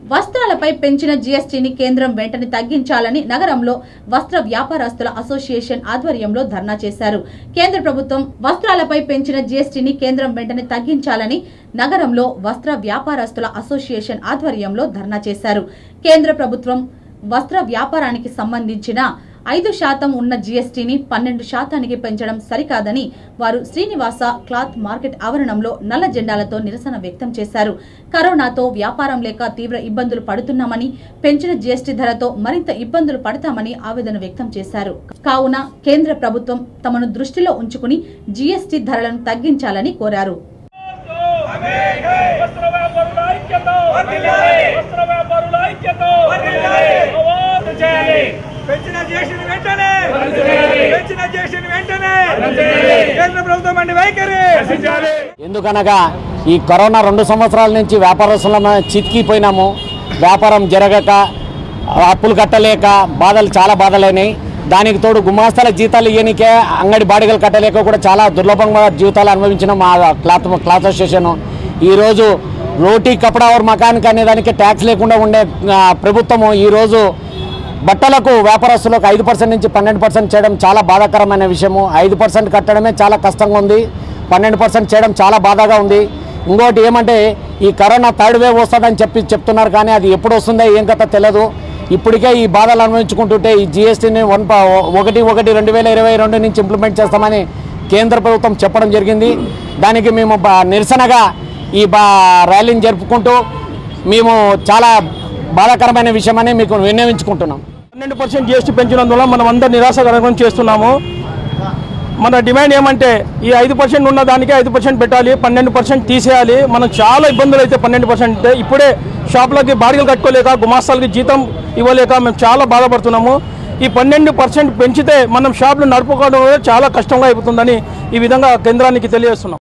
వస్త్రాలపై పెంచిన జీఎస్టీని కేంద్రం వెంటనే తగ్గించాలని నగరంలో వస్త్ర వ్యాపారస్తుల అసోసియేషన్ ఆధ్వర్యంలో ధర్నా చేశారు కేంద్ర ప్రభుత్వం వస్త్రాలపై పెంచిన జీఎస్టీని కేంద్రం వెంటనే తగ్గించాలని నగరంలో వస్త్ర వ్యాపారస్తుల అసోసియేషన్ ఆధ్వర్యంలో ధర్నా చేశారు కేంద్ర ప్రభుత్వం వస్త్ర వ్యాపారానికి సంబంధించిన ఐదు శాతం ఉన్న జీఎస్టీని పన్నెండు శాతానికి పెంచడం సరికాదని వారు శ్రీనివాస క్లాత్ మార్కెట్ ఆవరణంలో నల్ల జెండాలతో నిరసన వ్యక్తం చేశారు కరోనాతో వ్యాపారం లేక తీవ్ర ఇబ్బందులు పడుతున్నామని పెంచిన జీఎస్టీ ధరతో మరింత ఇబ్బందులు పడతామని ఆవేదన వ్యక్తం చేశారు కావున కేంద్ర ప్రభుత్వం తమను దృష్టిలో ఉంచుకుని జీఎస్టీ ధరలను తగ్గించాలని కోరారు వస్త్ర వ్యాపారుల ఐక్యత వస్త్ర వ్యాపారుల ఐక్యత అవార్డు చేయాలి పెంచిన చేసిన వెంటనే పెంచిన చేసిన వెంటనే కేంద్ర ప్రభుత్వం అండి వైఖరి ఎందుకనగా ఈ కరోనా రెండు సంవత్సరాల నుంచి వ్యాపారస్తులం చితికిపోయినాము వ్యాపారం జరగక అప్పులు కట్టలేక బాధలు చాలా బాధలైనాయి దానికి తోడు గుమాస్తాల జీతాలు ఇయ్యనికే అంగడి బాడిగలు కట్టలేక కూడా చాలా దుర్లభంగా జీవితాలు అనుభవించిన మా క్లాత్ క్లాత్ అసోసియేషన్ ఈరోజు రోటీ కపడా और మకానికి అనే దానికి ట్యాక్స్ లేకుండా ఉండే ఆ, ప్రభుత్వము ఈరోజు బట్టలకు వ్యాపారస్తులకు ఐదు పర్సెంట్ నుంచి పన్నెండు పర్సెంట్ చేయడం చాలా బాధాకరమైన విషయము ఐదు పర్సెంట్ కట్టడమే చాలా కష్టంగా ఉంది పన్నెండు పర్సెంట్ చేయడం చాలా బాధగా ఉంది ఇంకోటి ఏమంటే ఈ కరోనా థర్డ్ వేవ్ వస్తుందని చెప్పి చెప్తున్నారు కానీ అది ఎప్పుడు వస్తుందో ఏం కథ తెలియదు ఇప్పటికే ఈ బాధలు అనుభవించుకుంటుంటే ఈ జిఎస్టీని వన్ ప- ఒకటి ఒకటి రెండు వేల ఇరవై రెండు నుంచి ఇంప్లిమెంట్ చేస్తామని కేంద్ర ప్రభుత్వం చెప్పడం జరిగింది దానికి మేము బా- నిరసనగా ఈ బా ర్యాలీని జరుపుకుంటూ మేము చాలా బాధాకరమైన విషయమని మీకు విన్నవించుకుంటున్నాం పన్నెండు పర్సెంట్ జిఎస్టీ పెంచినందువల్ల మనం అందరు నిరాశకరం చేస్తున్నాము మన డిమాండ్ ఏమంటే ఈ ఐదు పర్సెంట్ ఉన్న దానికి ఐదు పర్సెంట్ పెట్టాలి పన్నెండు పర్సెంట్ తీసేయాలి మనం చాలా ఇబ్బందులు అయితే పన్నెండు పర్సెంట్ ఇప్పుడే షాపులకి బాడిగలు కట్టుకోలేక గుమాస్తాలకి జీతం ఇవ్వలేక మేము చాలా బాధపడుతున్నాము ఈ పన్నెండు పర్సెంట్ పెంచితే మనం షాపులు నడుపుకోవడం కూడా చాలా కష్టంగా అయిపోతుందని ఈ విధంగా కేంద్రానికి తెలియజేస్తున్నాం